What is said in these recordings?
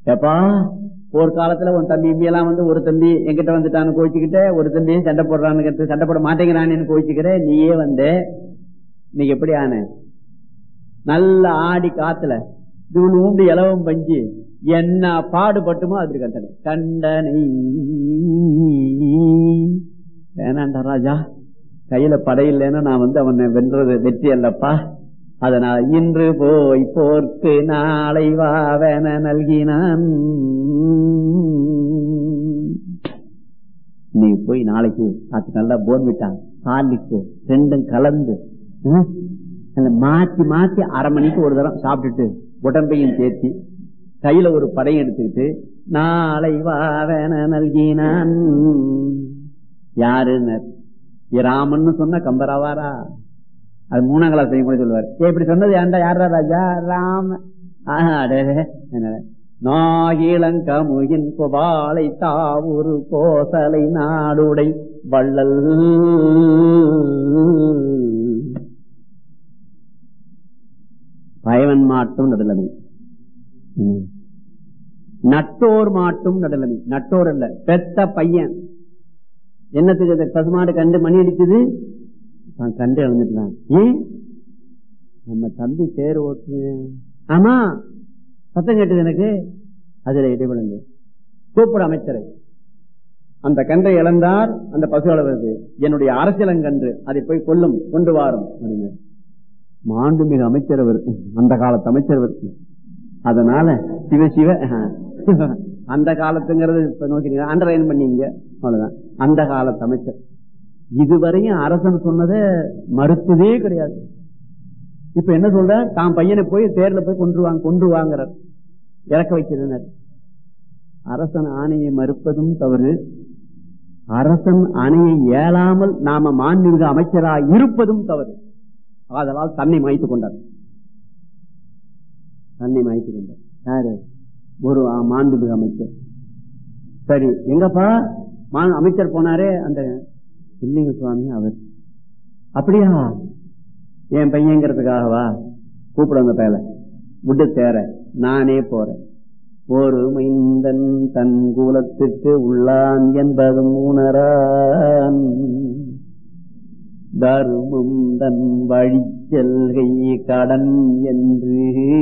ஏப்பா போர்க்காலத்துல உன் தம்பி இம்பி எல்லாம் வந்து ஒரு தம்பி என்கிட்ட வந்துட்டான்னு கோச்சிக்கிட்ட ஒரு தம்பி சண்டை போடுறான்னு சண்டை போட மாட்டேங்கிறான்னு கோச்சிக்கிற நீயே வந்து இன்னைக்கு எப்படி ஆன நல்ல ஆடி காத்துல தூண்டு இலவம் பஞ்சு என்ன பாடுபட்டுமோ அப்படி கண்டனை கண்டனை வேணாண்டா ராஜா கையில படையில்லைன்னா நான் வந்து அவனை வென்றது வெற்றி அல்லப்பா அதனால் இன்று போய் போர்க்கு நாளை வாவென நல்கினான் நீ போய் நாளைக்கு அது நல்லா போர்விட்டான் ஹார்லிக்கு ரெண்டும் கலந்து ம், அந்த மாத்தி மாத்தி அரை மணிக்கு ஒரு தரம் சாப்பிட்டுட்டு உடம்பையும் சேர்த்தி கையில ஒரு படையும் எடுத்துக்கிட்டு நாளை வாவென நல்கினான் யாருன்னு ராமன்னு சொன்ன கம்பராவாரா அது மூணாம் கிளாஸ் கூட சொல்லுவார் ஏய், இப்படி சொன்னது ஏன்டா யாரா ராஜா ராம ஆஹா, அடே, அடே. என்னடா? நாகிலங்கமுகின் குபாலை தாவூரு கோசலை நாடுடை வள்ளல் பயவன் மாட்டும் நடுலமை ம். நட்டோர் மாட்டும் நடுலமை நட்டோர் அல்ல பெத்த பையன் என்னத்துக்கு இந்த பசுமாடு கண்டு மணி அடிக்குது தான் கண்டு இழந்துட்டான் ஏன் நம்ம தம்பி தேர் ஓட்டு ஆமா சத்தம் கேட்டது எனக்கு அதுல இடைவிழுந்து கூப்பிட அமைச்சரை அந்த கன்றை இழந்தார் அந்த பசு அளவது என்னுடைய அரசியலங்கன்று அதை போய் கொல்லும் கொண்டு வாரும் அப்படின்னாரு மாண்புமிகு அமைச்சர் அவர் அந்த காலத்து அமைச்சர் அவர் அதனால சிவ சிவ ஆஹ். அந்த காலத்துங்கிறது இப்ப நோக்கி அண்டர்லைன் பண்ணீங்க அவ்வளவுதான் அந்த காலத்து அமைச்சர் இதுவரையும் அரசன் சொன்னதை மறுத்ததே கிடையாது இப்ப என்ன சொல்ற தான் பையனை போய் தேர்ல போய் கொண்டு வாங்க கொண்டு வாங்குறார் இறக்க வைக்கிறனர் அரசன் ஆணையை மறுப்பதும் தவறு அரசன் அணையை ஏலாமல் நாம மாண்புமிகு அமைச்சராக இருப்பதும் தவறு ஆதலால் தன்னை மாய்த்துக் கொண்டார் தன்னை மாய்த்துக் கொண்டார் யாரு ஒரு ஆ- மாண்புமிகு அமைச்சர் சரி எங்கப்பா மா- அமைச்சர் போனாரே அந்த இல்லைங்க சுவாமி அவர் அப்படியா என் பையங்கிறதுக்காகவா கூப்பிட அந்த பேல விட்டு தேர நானே போறேன் ஒரு மைந்தன் தன் குலத்துக்கு உள்ளான் என்பதும் உணரான் தருமம் தன் வழி செல்கை கடன் என்று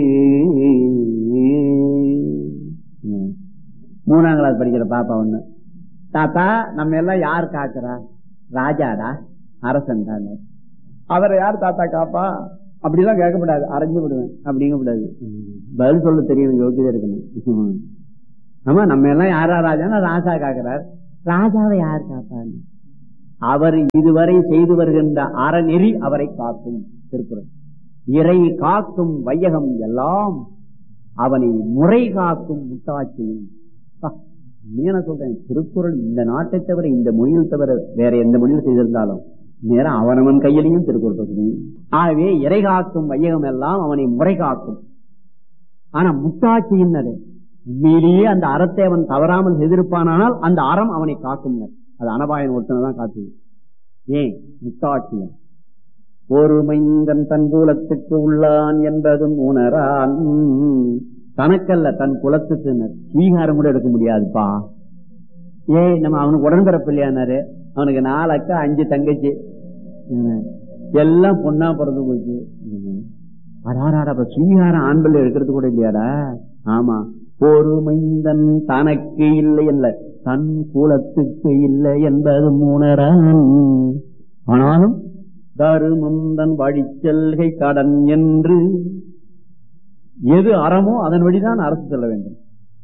ம். மூணாம் கிளாஸ் படிக்கிற பாப்பா ஒண்ணு தாத்தா நம்ம எல்லாம் யார் காக்குறா ராஜாடா அரசன் தான் அவரை யார் தாத்தா காப்பா அப்படிலாம் கேட்கக்கூடாது அரைஞ்சு விடுவேன் அப்படிங்கக்கூடாது பதில் சொல்ல தெரியும் யோகியதை இருக்கணும் ஆமா நம்ம எல்லாம் யாரா ராஜான்னா ராஜா காக்குறார் ராஜாவை யார் காப்பான்னு அவர் இதுவரை செய்து வருகின்ற அறநெறி அவரை காக்கும் திருக்குறள் இறை காக்கும் வையகம் எல்லாம் அவனை முறை காக்கும் முட்டாட்சியும் அப்பா, உண்மையா நான் சொல்றேன் திருக்குறள் இந்த நாட்டை தவிர இந்த மொழியில் தவிர வேற எந்த மொழியில் செய்திருந்தாலும் நேரம் அவனவன் கையிலையும் திருக்குறள் பகுதி ஆகவே இறை காக்கும் வையகம் எல்லாம் அவனை முறை காக்கும் ஆனா முட்டாட்சியின் உண்மையிலேயே அந்த அறத்தை அவன் தவறாமல் செய்திருப்பானால் அந்த அறம் அவனை காக்கும் அது அனபாயன் ஒருத்தனை தான் காத்துது ஏன் முட்டாட்சியன் ஒரு மைந்தன் தன் குலத்துக்கு உள்ளான் என்பதும் உணரான் தனக்கல்ல தன் குலத்துக்கு ஸ்வீகாரம் கூட எடுக்க முடியாதுப்பா ஏய் நம்ம அவனுக்கு உடன்பிறப்பு இல்லையானாரு அவனுக்கு நாலு அக்கா அஞ்சு தங்கச்சி ம். எல்லாம் பொண்ணா பிறந்து போச்சு ம். அடாடாடா அப்ப ஸ்வீகாரம் ஆண் பிள்ளை எடுக்கிறது கூட இல்லையாடா ஆமா ஒரு மைந்தன் தனக்கு இல்லை அல்ல தன் குலத்துக்கு இல்லை என்பது உணரான் ஆனாலும் தருமம் தன் வழிச்செல்கை கடன் என்று எது அறமோ அதன் வழிதான் அரசு செல்ல வேண்டும்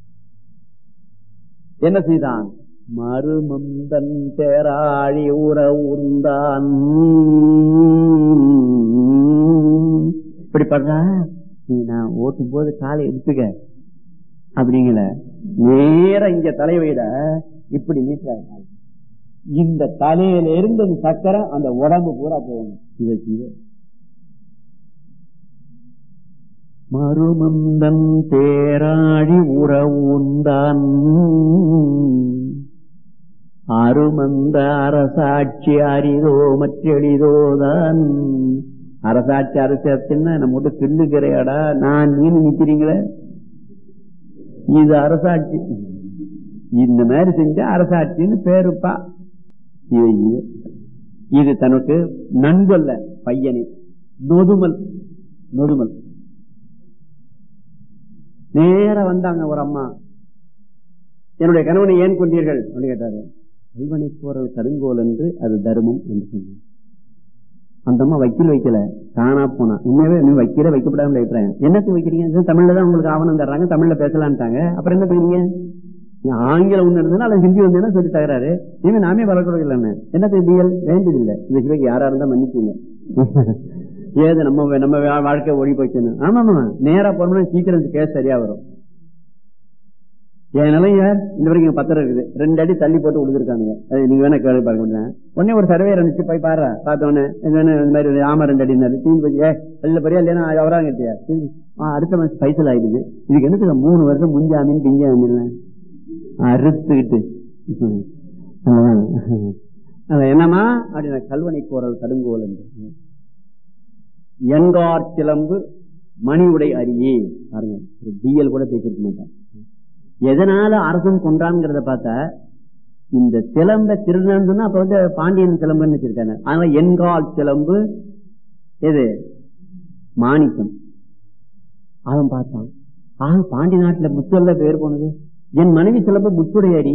என்ன செய்தான் மறுமந்தன் தேராழி உற உந்தான் இப்படி பண்றா நீ நான் ஓட்டும் போது காலை எடுத்துக்க அப்படிங்கல நேர இங்க தலை வைட இப்படி நீட்டுறாரு கால். இந்த தலையில இருந்து இந்த சக்கரம் அந்த உடம்பு பூரா போகணும் இதை செய்ய மறுமந்தன் தேராழி உறவுந்தான் அருமந்த அரசாட்சி அரிதோ மற்றெளிதோதான் அரசாட்சி அரசத்தின்னா நம்ம விட்டு கிள்ளுக்கிறையாடா நான் நீனு நிக்கிறீங்களே இது அரசாட்சி இந்த மாதிரி செஞ்சா அரசாட்சின்னு பேருப்பா இது இது இது தனக்கு நண்பல்ல பையனே நொதுமல் நொதுமல் நேர வந்தாங்க ஒரு அம்மா என்னுடைய கணவனை ஏன் கொண்டீர்கள் அப்படின்னு கேட்டாரு கல்வனை போறது கருங்கோல் என்று அது தர்மம் என்று சொன்னார் அந்த அம்மா வக்கீல் வைக்கல தானா போனா உண்மையாவே நீ வைக்கிற வைக்கப்படாம வைக்கிறேன் என்னத்துக்கு வைக்கிறீங்க இது தமிழ்ல தான் உங்களுக்கு ஆவணம் தர்றாங்க தமிழ்ல பேசலான்ட்டாங்க அப்புறம் என்ன பண்ணுவீங்க நீ ஆங்கிலம் ஒண்ணு இருந்ததுன்னா அல்லது ஹிந்தி வந்தேன்னா சொல்லி தகராறு இனிமே நாமே வளர்க்கறது இல்லைன்னு என்னத்துக்கு பிஎல் வேண்டியதில்லை இந்த சிலைக்கு யாரா இருந்தா மன்னிச்சுங்க ஏது நம்ம நம்ம வா- வாழ்க்கை ஓடி போச்சுன்னு ஆமா ஆமா நேரா போனோம்னா சீக்கிரம் கேஸ் சரியா வரும் என் நிலைய இந்த வரைக்கும் இங்க பத்திரம் இருக்குது ரெண்டு அடி தள்ளி போட்டு விழுந்திருக்காங்க அது நீங்க வேணா கேள்வி பார்க்க முடியும் உடனே ஒரு சர்வே இருந்துச்சு போய் பாரு பார்த்தோன்னே இந்த மாதிரி ஆமா ரெண்டு அடி தீந்து போய் ஏ வெளில பெரியா இல்லையா அவரா கேட்டியா சரி. ஆ, அடுத்த மாசம் பைசல் ஆயிடுது இதுக்கு என்னத்துக்கு மூணு வருஷம் முஞ்சாமின் பிஞ்சாமின் அறுத்துக்கிட்டு அதான். அது என்னமா அப்படின்னா கல்வனை கோரல் கடுங்கோல் என்று என்கார் சிலம்பு மணி உடை அரியே பாருங்க ஒரு டிஎல் கூட பேசிருக்க மாட்டான் எதனால அரசன் கொன்றான்ங்கிறத பார்த்தா இந்த சிலம்ப திருநன்னு சொன்னா அப்ப வந்து பாண்டியன் சிலம்புன்னு வச்சிருக்காங்க அதனால என்கால் சிலம்பு எது மாணிக்கம் அவன் பார்த்தான் ஆஹ் பாண்டி நாட்டுல முத்தல்ல பேர் போனது என் மனைவி சிலம்பு முத்துடையடி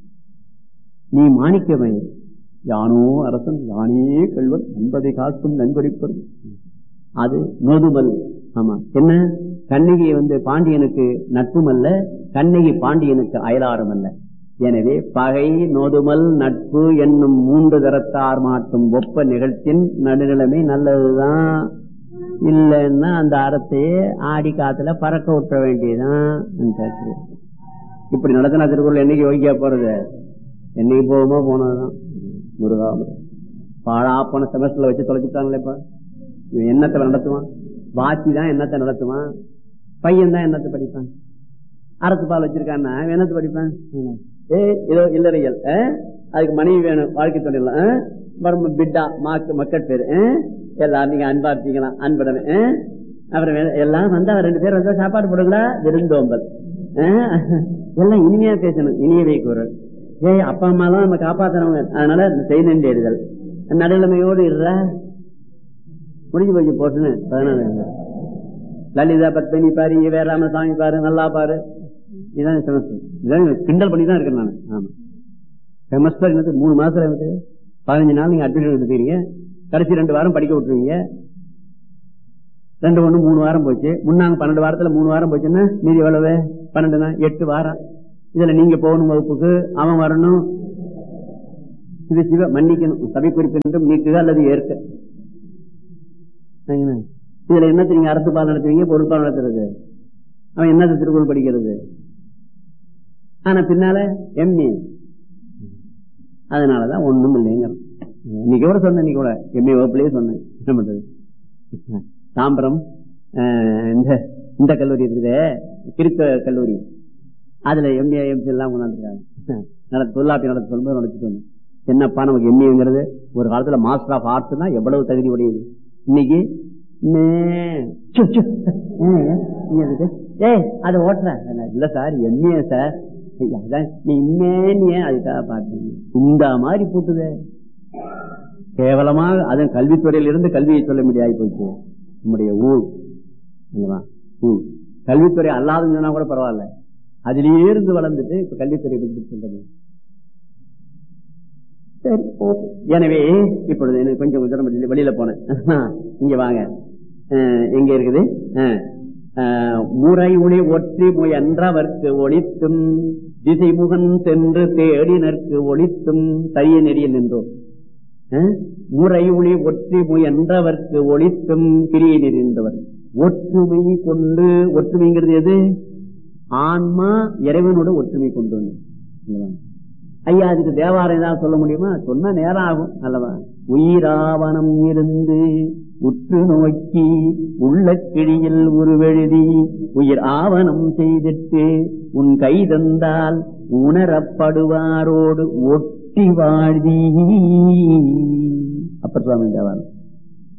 நீ மாணிக்கமே யானோ அரசன் யானே கல்வன் நண்பதை காக்கும் நண்பரிப்பது அது நொதுமல் ஆமா என்ன கண்ணகி வந்து பாண்டியனுக்கு நட்பும் அல்ல கண்ணகி பாண்டியனுக்கு அயலாரும் அல்ல எனவே பகை நொதுமல் நட்பு என்னும் மூன்று தரத்தார் மாட்டும் ஒப்ப நிகழ்ச்சியின் நடுநிலைமை நல்லதுதான் இல்லைன்னா அந்த அறத்தையே ஆடி காத்துல பறக்க விட்ட வேண்டியதுதான் அந்த இப்படி நடத்தின திருக்குறள் என்னைக்கு யோகியா போறது என்னைக்கு போகுமோ போனதுதான் முருகா பாழா போன செமஸ்டர்ல வச்சு தொலைச்சுட்டாங்களே இப்ப இவன் என்னத்தை நடத்துவான் வாத்தி தான் என்னத்தை நடத்துவான் பையன் தான் என்னத்தை படிப்பான் அரசு பால் வச்சிருக்கான்னா இவன் என்னத்தை படிப்பான் ஏ ஏதோ இல்லறையல் ஆ? அதுக்கு மனைவி வேணும் வாழ்க்கை தொழிலாம் வரும் பிட்டா மாக்கு மக்கள் பேரு ஆ? எல்லாரும் நீங்க அன்பா இருப்பீங்களா அன்புடனே ஆ? அப்புறம் வேற- எல்லாம் வந்தா ரெண்டு பேர் வந்தா சாப்பாடு போடுங்களா விருந்தோம்பல் ஆ? எல்லாம் இனிமையா பேசணும் இனியவை குரல் ஏய் அப்பா அம்மா எல்லாம் நம்ம காப்பாத்துறவங்க அதனால செய்தேன் தேடுதல் நடுநிலைமையோடு இருறா முடிஞ்சு போச்சு போட்டுன்னு பதினாலு லலிதா பத்மினி பாரு வே ராமசாமி பாரு நல்லா பாரு இதான் செமஸ்டர் இதான் கிண்டல் பண்ணி தான் இருக்கேன் நான் ஆமா செமஸ்டர் என்னது மூணு மாசம் எனக்கு பதினஞ்சு நாள் நீங்க அட்மிஷன் எடுத்துக்கிறீங்க கடைசி ரெண்டு வாரம் படிக்க விட்டுருவீங்க ரெண்டு ஒண்ணு மூணு வாரம் போச்சு முன்னாங்க பன்னெண்டு வாரத்துல மூணு வாரம் போச்சுன்னா மீதி எவ்வளவு பன்னெண்டுனா எட்டு வாரம் இதுல நீங்க போகணும் வகுப்புக்கு அவன் வரணும் சிவ சிவ மன்னிக்கணும் சபை குறிப்பு என்றும் நீக்குக அல்லது ஏற்க சரிங்களா? இதுல என்ன நீங்க அரசு பால் நடத்துவீங்க பொருட்பால் நடத்துறது அவன் என்னது திருக்குறள் படிக்கிறது ஆனா பின்னால எம்ஏ அதனாலதான் ஒண்ணும் இல்லைங்க இன்னைக்கு கூட சொன்னேன் இன்னைக்கு கூட எம்ஏ வகுப்புலயே சொன்னேன் என்ன பண்றது தாம்பரம் அஹ், இந்த இந்த கல்லூரி இருக்குது கிறிஸ்தவ கல்லூரி அதுல எம்ஏ எம்சி எல்லாம் கொண்டாந்துருக்காங்க நடத்த தொல்லாப்பி நடத்த சொல்லும்போது நடத்திட்டு வந்தேன் என்னப்பா நமக்கு எம்ஏங்கிறது ஒரு காலத்துல மாஸ்டர் ஆஃப் ஆர்ட்ஸ்னா எவ்வளவு தகுதி உடையது இன்னைக்கு மே, சு, சு, ஏங்க, நீ எதுக்கு? ஏய் அது ஓட்டுற இல்ல சார் எம்ஏ சார் ஏய், அதான் நீ இம்மேன்னு ஏன் அதுக்காக பாத்தீங்க இந்த மாதிரி பூட்டுதே கேவலமாக அதன் கல்வித்துறையில இருந்து கல்வியை சொல்ல முடியாது போச்சு நம்முடைய ஊர் அல்லவா? ஊர் கல்வித்துறை அல்லாதுன்னு சொன்னா கூட பரவாயில்ல அதிலேயே இருந்து வளர்ந்துட்டு இப்ப கல்வித்துறை பற்றி சொல்றது சரி ஓகே. எனவே இப்பொழுது எனக்கு கொஞ்சம் தூரம் வெளியில- வெளியில போனேன் இங்க வாங்க அஹ், எங்க இருக்குது அஹ், அஹ், முறை ஒளி ஒற்றி முயன்றவர்க்கு ஒளித்தும் திசைமுகன் சென்று தேடினர்க்கு ஒளித்தும் தரிய நெறியில் நின்றோம் அஹ், முறை ஒளி ஒற்றி முயன்றவர்க்கு ஒளித்தும் கிரியை நெறிந்தவர் ஒற்றுமை கொண்டு ஒற்றுமைங்கிறது எது ஆன்மா இறைவனோட ஒற்றுமை கொண்டு வந்து அல்லவா? ஐயா அதுக்கு தேவாரம் ஏதாவது சொல்ல முடியுமா சொன்னா நேரம் ஆகும் அல்லவா உயிராவணம் இருந்து உற்று நோக்கி உள்ள கிழியில் உருவெழுதி உயிர் ஆவணம் செய்திட்டு உன் கை தந்தால் உணரப்படுவாரோடு ஒட்டி வாழ்வி அப்பர் சுவாமி தேவாரம்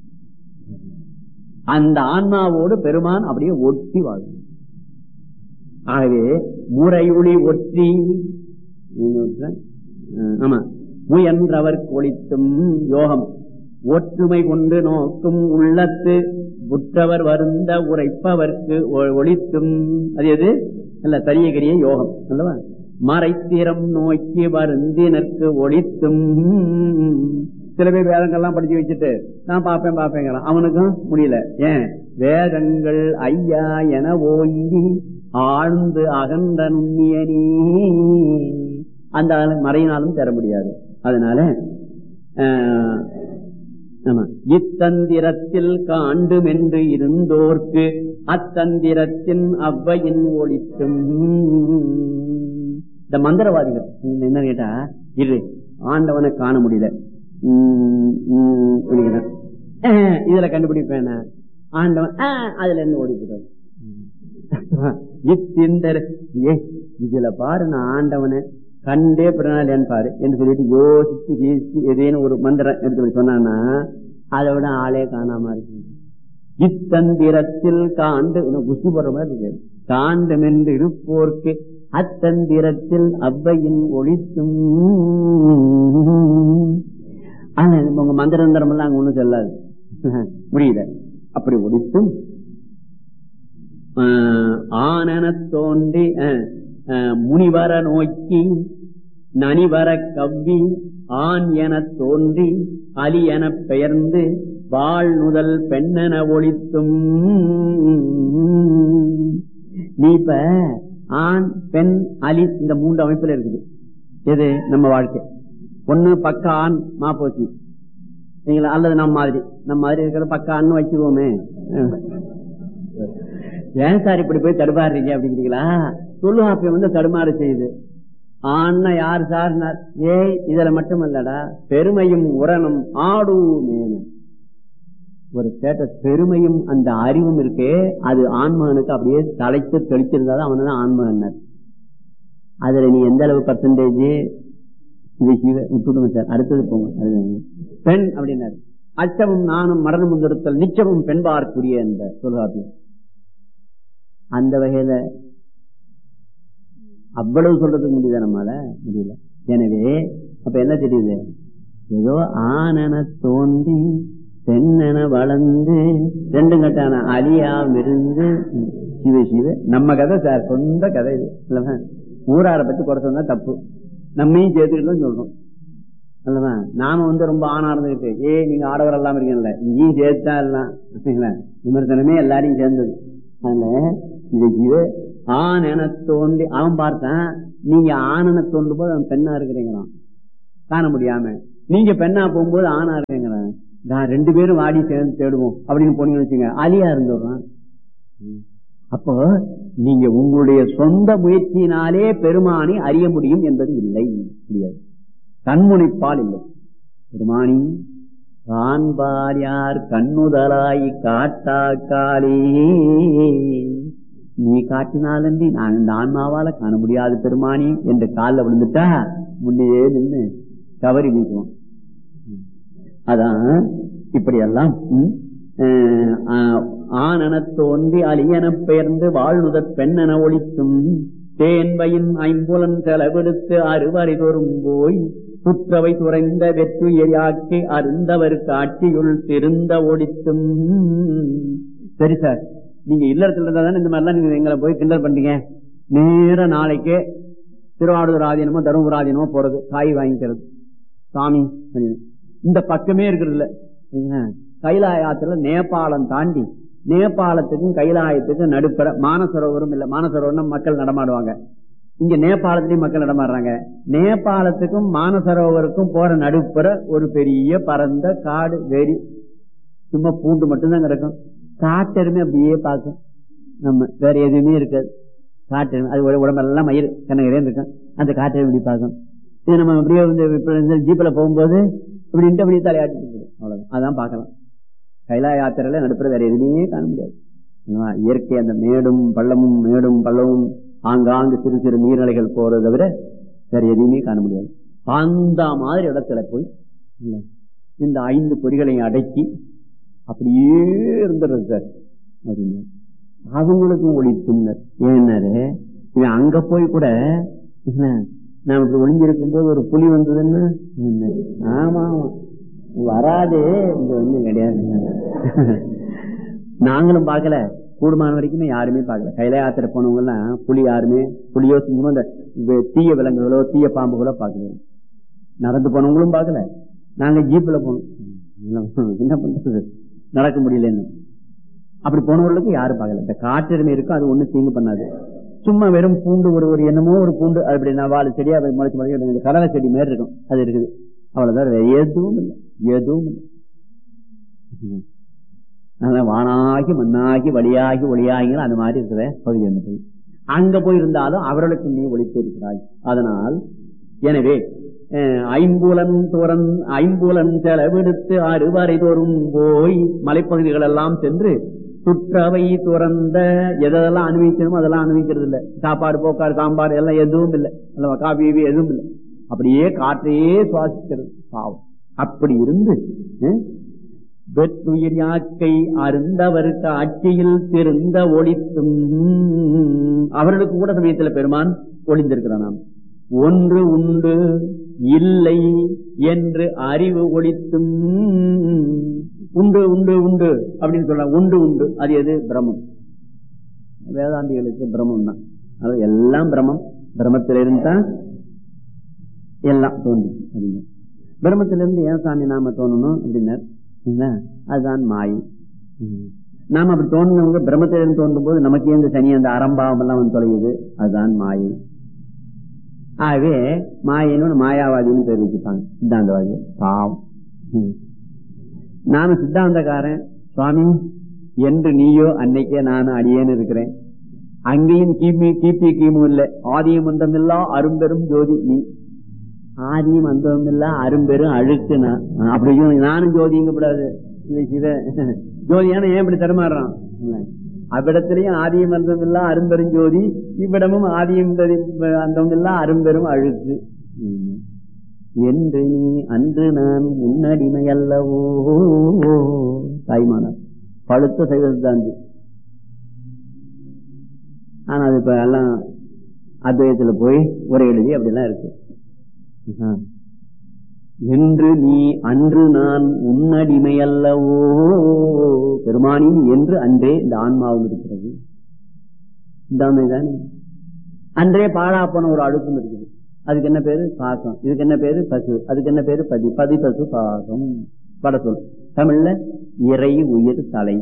அந்த ஆன்மாவோடு பெருமான் அப்படியே ஒட்டி வாழ்வி ஆகவே முறையொளி ஒற்றி நீங்க விட்டுற? அஹ், ஆமா முயன்றவர் ஒளித்தும் யோகம் ஒற்றுமை கொண்டு நோக்கும் உள்ளத்து புற்றவர் வருந்த உரைப்பவர்க்கு ஒ- ஒளித்தும் அது எது அல்ல தரியகரிய யோகம் அல்லவா மறைத்திறம் நோக்கி வருந்தினருக்கு ஒளித்தும் சில பேர் வேதங்கள்லாம் படிச்சு வச்சுட்டு நான் பார்ப்பேன் பார்ப்பேங்கிறான் அவனுக்கும் முடியல ஏன் வேதங்கள் ஐயா என ஓங்கி ஆழ்ந்து அகன்ற நுண்ணியனே அந்த ஆளு மறையினாலும் தர முடியாது அதனால ஆஹ், ஆமா. இத்தந்திரத்தில் காண்டும் என்று இருந்தோர்க்கு அத்தந்திரத்தின் அவ்வையின் ஒளித்தும் இந்த மந்திரவாதிகள் நீங்க என்ன கேட்டா இரு ஆண்டவனை காண முடியல உம், உம், அப்படிங்கிறான். அஹ், இதுல கண்டுபிடிப்பேன் நான். ஆண்டவன் அஹ், அதுல இருந்து ஓடிக்கிறார் இத்திந்தர ஏ இதுல பாரு நான் ஆண்டவனை கண்டே பிறனாலேன்னு பாரு என்று சொல்லிட்டு யோசிச்சு யோசிச்சு ஏதேனும் ஒரு மந்திரம் எடுத்து போய் சொன்னான்னா அதை விட ஆளே காணாம இருக்கு இத்தந்திரத்தில் காண்டு இன்னும் குஸ்தி போடுற மாதிரி இருக்கு காண்டும் என்று இருப்போர்க்கு அத்தந்திரத்தில் அவ்வையின் ஒளித்தும் ஆனா உங்க மந்திரந்தரம் எல்லாம் அங்க ஒண்ணும் செல்லாது முடியல அப்படி ஒளித்தும் ஆஹ் ஆனன தோன்றி ஆஹ், ஆஹ், முனிவர நோக்கி நனிவர கவ்வி ஆண் எனத் தோன்றி அலி எனப் பெயர்ந்து வாழ் முதல் பெண்ணென ஒளித்தும் நீ இப்ப ஆண் பெண் அலி இந்த மூன்று அமைப்புல இருக்குது எது நம்ம வாழ்க்கை ஒண்ணு பக்க ஆண் மாப்போசி சரிங்களா அல்லது நம்ம மாதிரி நம்ம மாதிரி இருக்கிற பக்க ஆண் வச்சுக்குவோமே ஏன் சார் இப்படி போய் தடுமாறுறீங்க அப்படிங்கிறீங்களா தொல்காப்பியம் வந்து தடுமாறு செய்யுது ஆன்னா யார் சார் ஏய் இதுல மட்டும் இல்லடா பெருமையும் உரணும் ஆடுமேனு ஒரு கேட்ட பெருமையும் அந்த அறிவும் இருக்கே அது ஆண்மகனுக்கு அப்படியே தலைத்து தெளிச்சிருந்தாதான் அவன் தான் ஆண்மகன் அதுல நீ எந்த அளவு பர்சன்டேஜ் இது சிவ விட்டுடுங்க சார் அடுத்தது போங்க அது பெண் அப்படின்னாரு அச்சமும் நானும் மரணம் முன்னிறுத்தல் நிச்சயமும் பெண்பார்க்குரிய என்ற தொல்காப்பியம் அந்த வகையில அவ்வளவு சொல்றதுக்கு முடியுதா நம்மால முடியல எனவே அப்ப என்ன தெரியுது ஏதோ ஆனன தோண்டி பெண்ணென வளர்ந்து ரெண்டும் கட்டான அழியாமிருந்து சிவ சிவ நம்ம கதை சார் சொந்த கதை இது இல்லவா ஊராரை பத்தி குறை சொன்னா தப்பு நம்மையும் சேர்த்துக்கிட்டு தான் சொல்றோம் அல்லவா நாம வந்து ரொம்ப ஆணா இருந்துகிட்டு ஏ நீங்க ஆடவர் எல்லாம் இருக்கீங்கல்ல நீயும் சேர்த்தா எல்லாம் சரிங்களா? விமர்சனமே எல்லாரையும் சேர்ந்தது அதனால இது ஜீவ ஆண் என தோண்டி அவன் பார்த்தான் நீங்க ஆணென தோண்டும் போது அவன் பெண்ணா இருக்கிறீங்களாம் காண முடியாம நீங்க பெண்ணா போகும்போது ஆணா இருக்கீங்கிறான் நான் ரெண்டு பேரும் வாடி சேர்ந்து தேடுவோம் அப்படின்னு போனீங்கன்னு வச்சுங்க அலியா இருந்துடுறான் அப்போ நீங்க உங்களுடைய சொந்த முயற்சியினாலே பெருமானை அறிய முடியும் என்பது இல்லை முடியாது கண்முனைப்பால் இல்லை பெருமானி காண்பார் யார் கண்ணுதலாய் காட்டாக்காலே நீ காட்டினாலன்றி நான் இந்த ஆன்மாவால காண முடியாது பெருமானி என்று காலில் விழுந்துட்டா முன்னையே நின்று கவரி வீசுவோம் அதான் இப்படியெல்லாம் ம், அஹ், ஆஹ், ஆனன தோன்றி அலியனப் பெயர்ந்து வாழ்நுதற் பெண்ணென ஒழித்தும் தேன்பையின் ஐம்புலன் செலவெடுத்து அறுவரை தோறும் போய் சுற்றவை துறைந்த வெற்றுயாக்கி அருந்தவர் காட்சியுள் திருந்த ஒடித்தும் சரி சார் நீங்க இல்லறத்துல இருந்தா தானே இந்த மாதிரிலாம் நீங்க எங்களை போய் கிண்டல் பண்றீங்க நேர நாளைக்கே திருவாரூர் ஆதீனமோ தருமபுர ஆதீனமோ போறது காய் வாங்கிக்கிறது சாமி அப்படின்னு. இந்த பக்கமே இருக்கிறது இல்ல சரிங்களா? கைலாயத்துல நேபாளம் தாண்டி நேபாளத்துக்கும் கைலாயத்துக்கும் நடுப்புற மானசரோவரும் இல்ல மானசரோவரம் மக்கள் நடமாடுவாங்க இங்க நேபாளத்திலயும் மக்கள் நடமாடுறாங்க நேபாளத்துக்கும் மானசரோவருக்கும் போற நடுப்புற ஒரு பெரிய பரந்த காடு வெறி சும்மா பூண்டு மட்டும்தான் கிடக்கும் காட்டெருமை அப்படியே பார்க்கும் நம்ம வேற எதுவுமே இருக்காது காட்டெருமை அது உட- உடம்பெல்லாம் மயிர் கண்ணகரே இருக்கும் அந்த காட்டெருமை இப்படி பார்க்கும் இது நம்ம அப்படியே வந்து இப்ப இந்த ஜீப்ல போகும்போது இப்படின்ட்டு அப்படியே தலையாட்டிட்டு போகும் அவ்வளவுதான் அதான் பார்க்கலாம் கைலா யாத்திரையில நடுப்புற வேற எதுவுமே காண முடியாது ஆனா, இயற்கை அந்த மேடும் பள்ளமும் மேடும் பள்ளமும் ஆங்காங்கு சிறு சிறு நீர்நிலைகள் போறதை தவிர வேற எதுவுமே காண முடியாது அந்த மாதிரி இடத்துல போய் இல்ல, இந்த ஐந்து பொறிகளையும் அடக்கி அப்படியே இருந்துடுறது சார் அப்படின்னு அவங்களுக்கும் ஒளித்தும்னர் ஏன்னாரு இவன் அங்க போய் கூட என்ன, நாம இப்படி ஒளிஞ்சிருக்கும் போது ஒரு புலி வந்ததுன்னு என்ன, ஆமா ஆமா வராது இது ஒண்ணும் கிடையாது நாங்களும் பார்க்கல கூடுமான வரைக்குமே யாருமே பார்க்கல கைலாயத்துல போனவங்க எல்லாம் புலி யாருமே புலியோ சிங்கமோ அந்த வே- தீய விலங்குகளோ தீய பாம்புகளோ பார்க்கல நடந்து போனவங்களும் பார்க்கல நாங்க ஜீப்ல போனோம் என்ன பண்றது நடக்க முடியலன்னு அப்படி போனவர்களுக்கு யாரும் பார்க்கல இந்த காற்றெருமை இருக்கும் அது ஒண்ணும் தீங்கு பண்ணாது சும்மா வெறும் பூண்டு ஒரு ஒரு என்னமோ ஒரு பூண்டு அது அப்படி நான் வாழை செடியா அப்படி முளைச்சு முளைச்சு இந்த கடலை செடி மாதிரி இருக்கும் அது இருக்குது அவ்வளவுதான் வேற எதுவும் இல்லை எதுவும் இல்லை ம். அதான் வானாகி மண்ணாகி வழியாகி ஒளியாகிங்கிற அந்த மாதிரி இருக்கிற பகுதி அந்த பகுதி அங்க போய் இருந்தாலும் அவர்களுக்கு நீ ஒழித்து இருக்கிறாய் அதனால் எனவே அஹ், ஐம்புலன் துறன் ஐம்புலன் செலவெடுத்து அறுவரை தோறும் போய் மலைப்பகுதிகள் எல்லாம் சென்று சுற்றவை துறந்த எதெல்லாம் அனுபவிக்கணுமோ அதெல்லாம் அனுபவிக்கிறது இல்ல சாப்பாடு போக்காடு சாம்பார் எல்லாம் எதுவும் இல்லை அல்லவா காபி கீபி எதுவும் இல்லை அப்படியே காற்றையே சுவாசிக்கிறது பாவம் அப்படி இருந்து அஹ், வெற்றுயிர் யாக்கை அருந்தவருக்கு ஆட்சியில் திருந்த ஒளித்தும் அவர்களுக்கு கூட சமயத்தில் பெருமான் ஒளிந்திருக்கிறான் ஒன்று உண்டு இல்லை என்று அறிவு ஒளித்தும் உண்டு உண்டு உண்டு அப்படின்னு சொல்ற உண்டு உண்டு அது எது பிரம்மம் வேதாந்திகளுக்கு பிரம்மம் தான் அது எல்லாம் பிரம்மம் பிரம்மத்திலிருந்து தான் எல்லாம் தோன்றி அப்படிங்க பிரம்மத்திலிருந்து ஏன் சாமி நாம தோணணும் அப்படின்னார் இல்ல? அதுதான் மாயை ம். நாம அப்படி தோணுனவங்க பிரம்மத்திலிருந்து தோன்றும் போது நமக்கு இந்த சனி அந்த அறம்பாவம் எல்லாம் வந்து தொலையுது அதுதான் மாயை ஆகவே மாயின்னு மாயாவாதின்னு பேர் வச்சுப்பாங்க சித்தாந்தவாதி பாவம் ம். நானும் சித்தாந்தக்காரன் சுவாமி என்று நீயோ அன்னைக்கே நானும் அடியேன்னு இருக்கிறேன் அங்கேயும் கிமி கிபி கிமு இல்ல ஆதியும் அந்தமில்லா அரும்பெரும் ஜோதி நீ ஆதியும் அந்தமும் இல்ல அரும்பெரும் அழுக்கு நான் அப்படி சொல்லி நானும் ஜோதிங்க கூடாது ஜோதியான ஏன் இப்படி தருமாறுறான் அவ்விடத்திலையும் ஆதியும் அந்தம் இல்லா அரும்பெரும் ஜோதி இவ்விடமும் ஆதியும் அந்தம் இல்லா அரும்பெரும் அழுக்கு ம். என்று நீ அன்று நான் உன்னடிமை அல்லவோ தாய்மானார் பழுத்த சைவ சித்தாந்தி ஆனா அது இப்ப எல்லாம் அத்வைதத்துல போய் உரை எழுதி அப்படிலாம் இருக்கு ஆ. என்று நீ அன்று நான் உன்னடிமை அல்லவோ பெருமானின் என்று அன்றே இந்த ஆன்மாவும் இருக்கிறது இந்த ஆண்மை தானே அன்றே பாழா போன ஒரு அழுத்தம் இருக்குது அதுக்கு என்ன பேரு பாசம் இதுக்கு என்ன பேரு பசு அதுக்கு என்ன பேரு பதி பதி பசு பாசம் பட சொல் தமிழ்ல இறை உயிர் தலை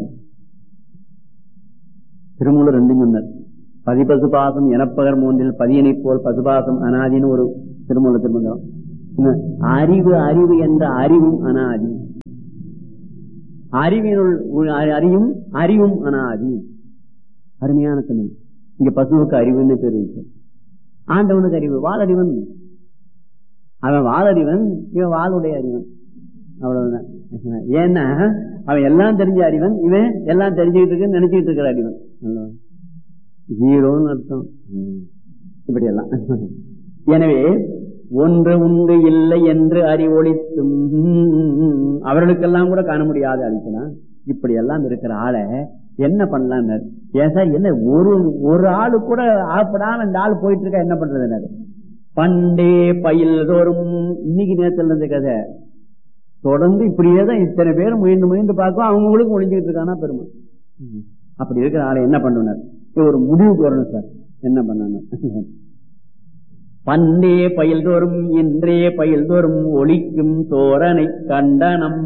திருமூலர் ரெண்டும் சொன்னார் பதி பசு பாசம் எனப்பகர் மூன்றில் பதியனை போல் பசுபாசம் அனாதின்னு ஒரு திருமூல திருமந்தம் அறிவு அறிவு என்ற அறிவும் அனாதி அறிவினுள் உள் அறியும் அறிவும் அனாதி அருமையான தமிழ் இங்க பசுவுக்கு அறிவுன்னு பேர் இருக்கு ஆண்டவனுக்கு அறிவு வாழறிவன் அவன் வாழறிவன் இவன் வாளுடைய அறிவன் அவ்வளவுதான் ஏன்னா அவன் எல்லாம் தெரிஞ்ச அறிவன் இவன் எல்லாம் தெரிஞ்சுக்கிட்டு இருக்கு நினைச்சுக்கிட்டு இருக்கிற அறிவன் அல்லவா? ஜீரோன்னு அர்த்தம் ம். இப்படி எல்லாம் எனவே ஒன்று உண்டு இல்லை என்று அறிவொழித்தும் அவர்களுக்கெல்லாம் கூட காண முடியாத அழிக்கலாம் இப்படி எல்லாம் இருக்கிற ஆளை என்ன பண்ணலாம் ஏன் சார் என்ன ஒரு ஒரு ஆளு கூட ஆப்படாம இந்த ஆள் போயிட்டு இருக்கா என்ன பண்றது பண்டே பயில் தோறும் இன்னைக்கு நேரத்துல இருந்த கதை தொடர்ந்து இப்படியே தான் இத்தனை பேர் முயன்று முயன்று பார்க்கும் அவங்களுக்கு ஒழிஞ்சுக்கிட்டு இருக்கானா பெருமை அப்படி இருக்கிற ஆளை என்ன பண்ணுனார் ஒரு முடிவுக்கு வரணும் சார் என்ன பண்ணணும் பண்டே பயில் தோறும் இன்றே பயில் தோறும் ஒழிக்கும் தோரனை கண்டனம்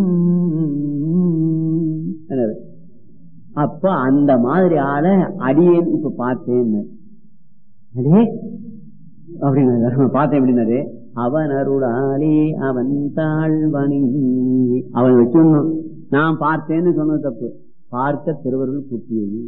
என்னது? அப்ப அந்த மாதிரி ஆளை அடியேன் இப்ப பார்த்தேன் அடே அப்படின்னு பார்த்தேன் எப்படின்னாரு அவன் அருளாலே அவன் தாழ்வணி அவன் வச்சுடணும் நான் பார்த்தேன்னு சொன்னது தப்பு பார்க்க திருவருள் குட்டியது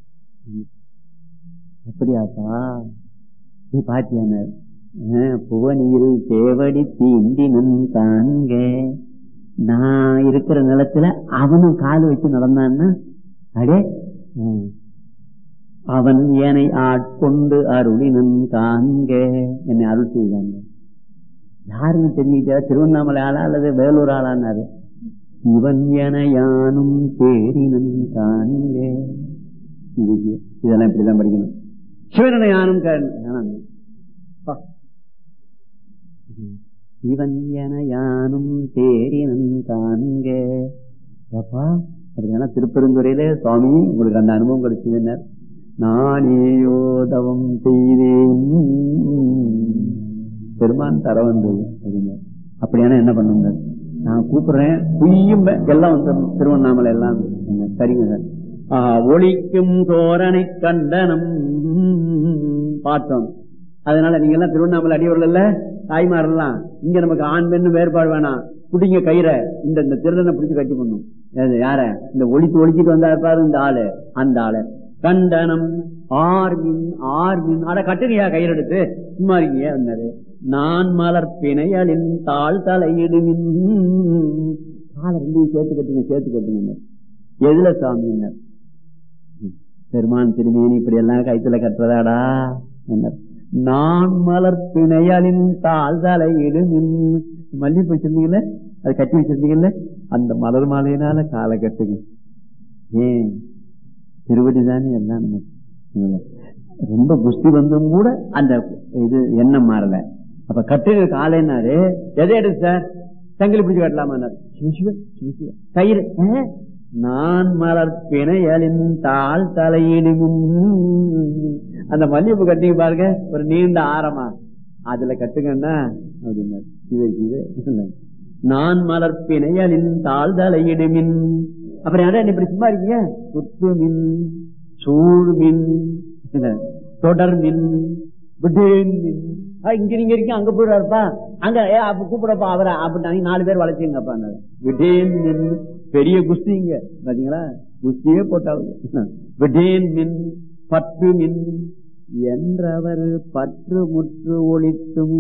அப்படியாப்பா நீ பாத்தியானார் புவனியில் தேவடி தீண்டினன் காண்க நான் இருக்கிற நிலத்துல அவனும் கால் வச்சு நடந்தான்னா அடே ம். அவன் என்னை ஆட்கொண்டு அருளினன் காண்க என்னை அருள் செய்தாங்க யாருன்னு தெரிஞ்சுக்கிட்டா திருவண்ணாமலை ஆளா அல்லது வேலூர் ஆளான்னாரு இவன் என யானும் தேடினன் காண்க இது- இதெல்லாம் இப்படிதான் படிக்கணும் சிவனனை யானும் இவன் என யானும் தேரினும் காண்க அப்பா அப்படின்னா திருப்பெருந்துறையில சுவாமி உங்களுக்கு அந்த அனுபவம் கிடைச்சதுன்னர் நானேயோதவம் செய்தேன் பெருமான் தர வந்தது அப்படின்னார் அப்படியான என்ன பண்ணுங்க நான் கூப்பிடுறேன் குய்யும் எல்லாம் வந்துடணும் திருவண்ணாமலை எல்லாம் சரிங்க சார் ஒளிக்கும் தோரணை கண்டனம் பார்த்தோம் அதனால நீங்க எல்லாம் திருவண்ணாமலை அடியவர்கள் தாய்மாரெல்லாம் இங்க நமக்கு ஆண் பெண்ணு வேறுபாடு வேணாம் குடிங்க கயிறை இந்த இந்த திருடனை பிடிச்சு கட்டி பண்ணும் யார இந்த ஒளித்து ஒழிச்சிட்டு வந்தா இருப்பாரு இந்த ஆளு அந்த ஆளு கண்டனம் ஆர்மின் ஆர்மின் அட கட்டுங்கயா கயிறு எடுத்து சும்மா இருக்கீங்க வந்தாரு நான் மலர் பிணையலின் தாழ் தலையிடுமின் காலை ரெண்டையும் சேர்த்து கட்டுங்க சேர்த்து கட்டுங்க எதுல சாமியினர் பெருமான் திருமேனி இப்படி எல்லாம் கைத்துல கட்டுறதாடா என்ன நான் மலர் பிணையலின் தாழ் தலையிடுமின் மல்லிப்பூ வச்சிருந்தீங்கல்ல அது கட்டி வச்சிருந்தீங்கல்ல அந்த மலர் மாலையினால காலை கட்டுங்க ஏன் திருவடி தானே எல்லாம் நமக்கு ரொம்ப குஸ்தி வந்தும் கூட அந்த இது எண்ணம் மாறல அப்ப கட்டுங்க காலைன்னாரு எதை எடுத்து சார் சங்கிலி பிடிச்சு கட்டலாமா கயிறு நான் மலர் பிணையலின் தாழ் தலையிடும் அந்த மல்லிகைப்பூ கட்டிங்க பாருங்க ஒரு நீண்ட ஆரமா அதுல கட்டுங்கன்னா அப்படின்னாரு சிவ சிவ நான் மலர் பிணையலின் தாழ் தலையிடுமின் அப்புறம் யாரா இப்படி சும்மா இருக்கீங்க குத்துமின் சூழ்மின் தொடர்மின் இங்க நீங்க இருக்கீங்க அங்க போயிடுவாருப்பா அங்க ஏ அப்ப கூப்பிடப்பா அவரை அப்படி நாலு பேர் வளர்ச்சிங்கப்பா விடேன் மின் பெரிய குஸ்திங்க பாத்தீங்களா குஸ்தியே போட்டாவது விடேன் மின் பற்று மின் என்றவர் பற்று முற்று ஒழித்தும்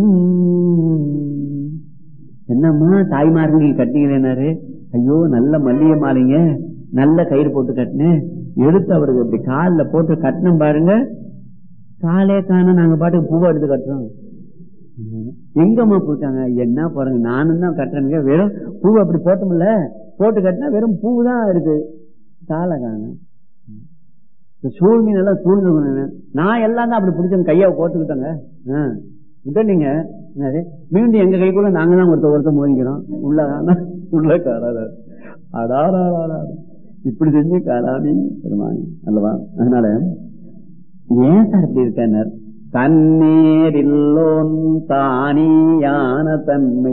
என்னம்மா தாய்மார்கள் கட்டிங்களேனாரு ஐயோ நல்ல மல்லிகை மாலைங்க நல்ல கயிறு போட்டு கட்டினேன் எடுத்து அவருக்கு இப்படி காலில் போட்டு கட்டணும் பாருங்க காலே காண நாங்க பாட்டுக்கு பூவை எடுத்து கட்டுறோம் எங்கம்மா போட்டாங்க என்ன பாருங்க நானும் தான் கட்டுறேனுங்க வெறும் பூவை அப்படி போட்டோம்ல போட்டு கட்டினா வெறும் பூ தான் இருக்கு காலை காண சூழ்நிலை எல்லாம் சூழ்ந்து நான் எல்லாம் தான் அப்படி பிடிச்சோம் கையை போட்டுக்கிட்டோங்க விட்டீங்க மீண்டும் எங்க கைக்குள்ள நாங்க தான் ஒருத்த ஒருத்த மோதிக்கிறோம் உள்ள உள்ள காலாத அடாரா இப்படி செஞ்சு காலாமி பெருமானி அல்லவா அதனால ஏன் சார் இப்படி இருக்கார் தன்னேரில்லோன் தானியான தன்மை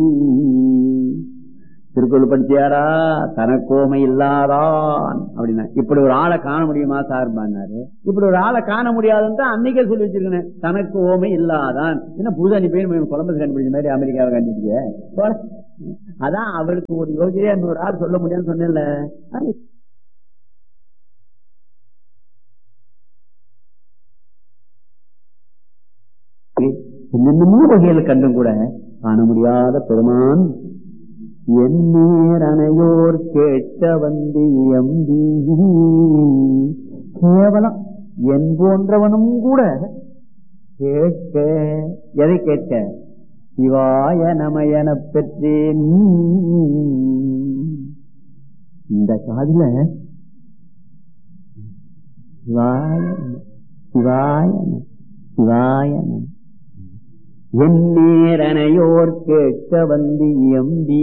திருக்குறள் படிச்சியாரா தனக்கோமை இல்லாதான் அப்படின்னா இப்படி ஒரு ஆளை காண முடியுமா சார் பண்ணாரு இப்படி ஒரு ஆளை காண முடியாதுன்னு அன்னைக்கே சொல்லி வச்சிருக்கேன் தனக்கு ஓமை இல்லாதான் என்ன புது அனுப்பி கொலம்பஸ் கண்டுபிடிச்ச மாதிரி அமெரிக்காவை கண்டுபிடிச்ச அதான் அவருக்கு ஒரு யோகியா ஒரு ஆள் சொல்ல முடியாதுன்னு சொன்னேன்ல என்னென்னமோ வகையில கண்டும் கூட காண முடியாத பெருமான் எந்நேரணையோர் கேட்க வந்து எம்பி கேவலம் என் போன்றவனும் கூட கேட்க எதை கேட்க சிவாய நமயன பெற்றேன் இந்த காதில சிவாய சிவாய சிவாய எந்நேரனையோர் கேட்க வந்து எம்பி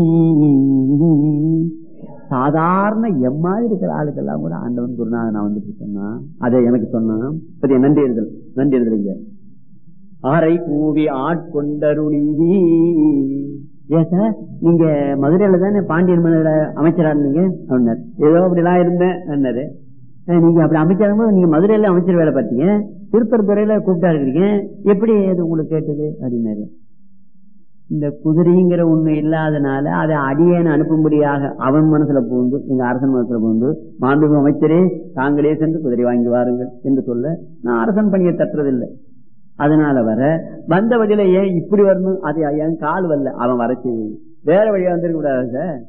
சாதாரண எம்மாதிரி இருக்கிற ஆளுக்கெல்லாம் கூட ஆண்டவன் குருநாதன் நான் வந்துட்டு சொன்னா அதை எனக்கு சொன்னான் பத்திய நன்றி எழுதல் நன்றி எழுதுறீங்க ஆரை கூவி ஆட்கொண்டருளி ஏன் சார் நீங்க மதுரையில தானே பாண்டியன் மதுரை அமைச்சரா இருந்தீங்க அப்படின்னாரு ஏதோ அப்படிலாம் இருந்தேன் நீங்க அப்படி அமைச்சரும் போது நீங்க மதுரையில அமைச்சர் வேலை பார்த்தீங்க திருப்பரப்புறையில கூப்பிட்டா இருக்கிறீங்க எப்படி அது உங்களுக்கு கேட்டது அப்படின்னாரு இந்த குதிரைங்கிற ஒண்ணு இல்லாதனால அதை அடியேன்னு அனுப்பும்படியாக அவன் மனசுல பூந்து எங்க அரசன் மனசுல பூந்து மாண்புமிகு அமைச்சரே தாங்களே சென்று குதிரை வாங்கி வாருங்கள் என்று சொல்ல நான் அரசன் பணியை தட்டுறதில்லை அதனால வர வந்த வழியில ஏன் இப்படி வரணும் அது என் கால் வரல அவன் வர செய்வது வேற வழியா வந்துருக்க கூடாது சார்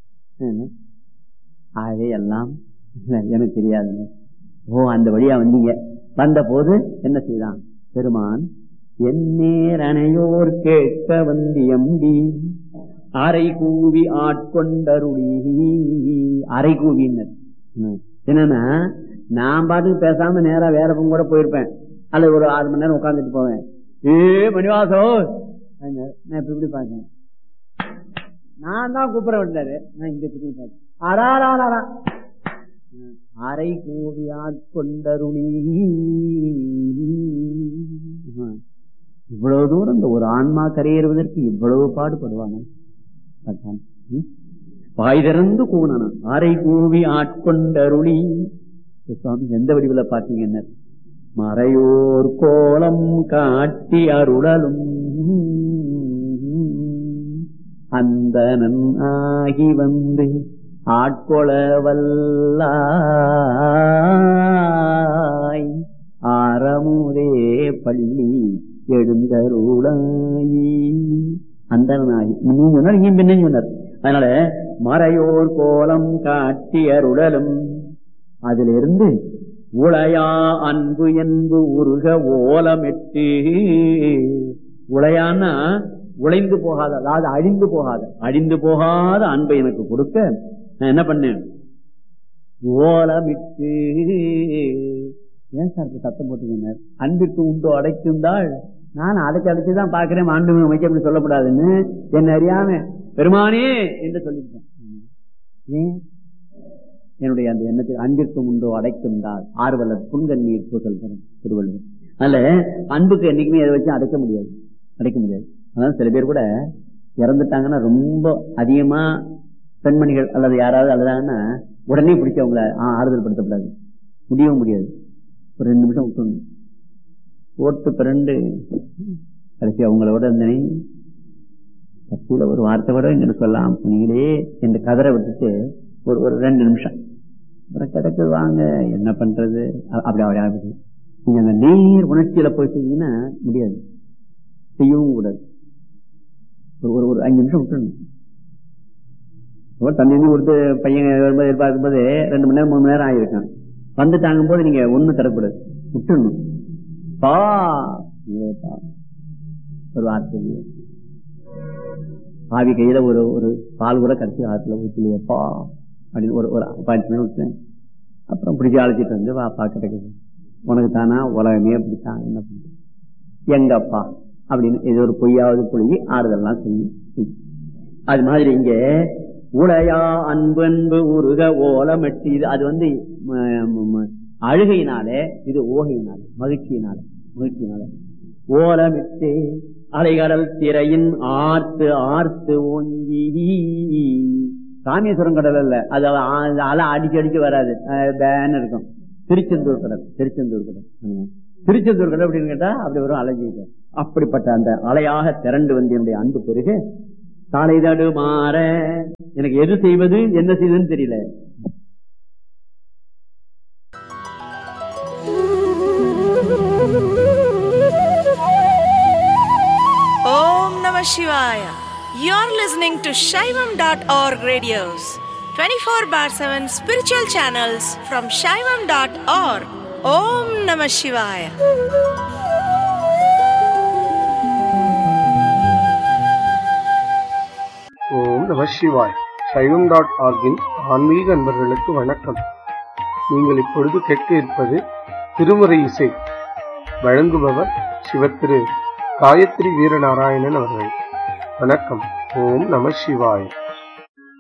ஆகவே எல்லாம் எனக்கு தெரியாதுங்க ஓ அந்த வழியா வந்தீங்க வந்த போது என்ன செய்தான் பெருமான் எந்நேர் அணையோர் கேட்க வந்து எம்பி அரை கூவி ஆட்கொண்டருளி அரை கூவினர் என்னன்னா நான் பாட்டுக்கு பேசாம நேரா வேற பக்கம் கூட போயிருப்பேன் அல்லது ஒரு ஆறு மணி நேரம் உட்காந்துட்டு போவேன் ஏ மணிவாசோ நான் இப்ப இப்படி பார்த்தேன் நான் தான் கூப்பிட விட்டாரு நான் இங்க திரும்பி பார்த்தேன் அடாராடா அரை கோவி ஆட்கொண்டருளி இவ்வளவு தூரம் இந்த ஒரு ஆன்மா கரையேறுவதற்கு இவ்வளவு பாடுபடுவாங்க அதான். ம்? வாய் திறந்து கூணன அரை கூவி ஆட்கொண்டருளி சுவாமி எந்த வடிவில் பார்த்தீங்கன்னா மறையோர் கோலம் காட்டி அருளலும் அந்தனன் ஆகி வந்து ஆட்கொள வல்லாய் ஆரமுதே பள்ளி எழுந்தருளாயி அந்தனாகி நீங்க சொன்னார் இங்க பின்ன சொன்னார் அதனால மறையோர் கோலம் காட்டி அருளலும் அதிலிருந்து உளையா அன்பு என்பு உருக ஓலமிட்டு உளையான்னா உழைந்து போகாத அதாவது அழிந்து போகாத அழிந்து போகாத அன்பை எனக்கு கொடுக்க நான் என்ன பண்ணேன் ஓலமிட்டு ஏன் சார் இப்படி சத்தம் போட்டுக்கங்க அன்பிற்கு உண்டோ அடைக்குந்தாள் நான் அடைச்சு அடைச்சுதான் பாக்குறேன் ஆண்டு அமைக்க அப்படி சொல்லக்கூடாதுன்னு என்ன அறியாம பெருமானே என்று சொல்லிட்டேன் ஏன் என்னுடைய அந்த எண்ணத்தை அன்பிற்கும் உண்டோ அடைக்குந்தாள் ஆர்வலர் புன்கண்ணீர் பூசல் தரும் திருவள்ளுவர் அதனால அன்புக்கு என்னைக்குமே எதை வச்சு அடைக்க முடியாது அடைக்க முடியாது அதனால சில பேர் கூட இறந்துட்டாங்கன்னா ரொம்ப அதிகமா பெண்மணிகள் அல்லது யாராவது அழுதாங்கன்னா உடனே பிடிச்சி அவங்கள ஆ- ஆறுதல் படுத்தக்கூடாது முடியவும் முடியாது ஒரு ரெண்டு நிமிஷம் விட்டுணும் போட்டு பிறண்டு கடைசி அவங்களோட இருந்தனே கடைசியில ஒரு வார்த்தை கூட எங்கிட்ட சொல்லலாம் நீங்களே இந்த கதரை விட்டுட்டு ஒரு ஒரு ரெண்டு நிமிஷம் அப்புறம் கிடக்கு வாங்க என்ன பண்றது அ- அப்படி அப்படி ஆகுது நீங்க அந்த நீர் உணர்ச்சியில போய் செஞ்சீங்கன்னா முடியாது செய்யவும் கூடாது ஒரு ஒரு ஒரு அஞ்சு நிமிஷம் விட்டுணும் தண்ணி தண்ணி கொடுத்து பையன் வரும்போது எதிர்பார்க்கும் போது ரெண்டு மணி நேரம் மூணு மணி நேரம் ஆகிருக்கான் வந்துட்டாங்கும் போது நீங்க ஒண்ணு தரக்கூடாது விட்டுணும் பா இல்லையேப்பா. ஒரு வார்த்தை இல்லையே. ஆவி கையில ஒரு ஒரு பால் கூட கடைசி ஆத்துல ஊத்திலையப்பா அப்படின்னு ஒரு ஒரு பாயிண்ட் விட்டேன் அப்புறம் பிடிச்சி அழைச்சிட்டு வந்து வாப்பா கிடைக்குது உனக்கு தானா உலகமே அப்படித்தான் என்ன பண்றது எங்கப்பா அப்படின்னு ஏதோ ஒரு பொய்யாவது பொழுகி ஆறுதல்லாம் செய்யும் செய்யும். அது மாதிரி இங்க உளையா அன்பு அன்பு உருக ஓலமெட்டி இது அது வந்து ம- ம- ம- அழுகையினாலே இது ஓகையினாலே மகிழ்ச்சியினாலே மகிழ்ச்சியினாலே ஓலமிட்டு அலைகடல் திரையின் ஆர்த்து ஆர்த்து ஓங்கி ராமேஸ்வரம் கடல் அல்ல அது ஆ- அது அலை அடிச்சு அடிச்சு வராது அஹ் பேன்னு இருக்கும் திருச்செந்தூர் கடல் திருச்செந்தூர் கடல் ஆமா. திருச்செந்தூர் கடல் அப்படின்னு கேட்டா அப்படி வரும் அலைஞ்சிட்டு அப்படிப்பட்ட அந்த அலையாக திரண்டு வந்து என்னுடைய அன்பு பெருகு சாலை தடு மாற எனக்கு எது செய்வது என்ன செய்வதுன்னு தெரியல Om Namah Shivaya. You're listening to Shaivam.org radios, 24 bar 7 spiritual channels from Shaivam.org. Om Namah Shivaya. ஓம் நம சிவாய் சைவம் டாட் ஆர்கின் ஆன்மீக அன்பர்களுக்கு வணக்கம் நீங்கள் இப்பொழுது கேட்க இருப்பது திருமுறை இசை வழங்குபவர் சிவத்திரு காயத்ரி வீரநாராயணன் அவர்கள் வணக்கம் ஓம் நம சிவாய்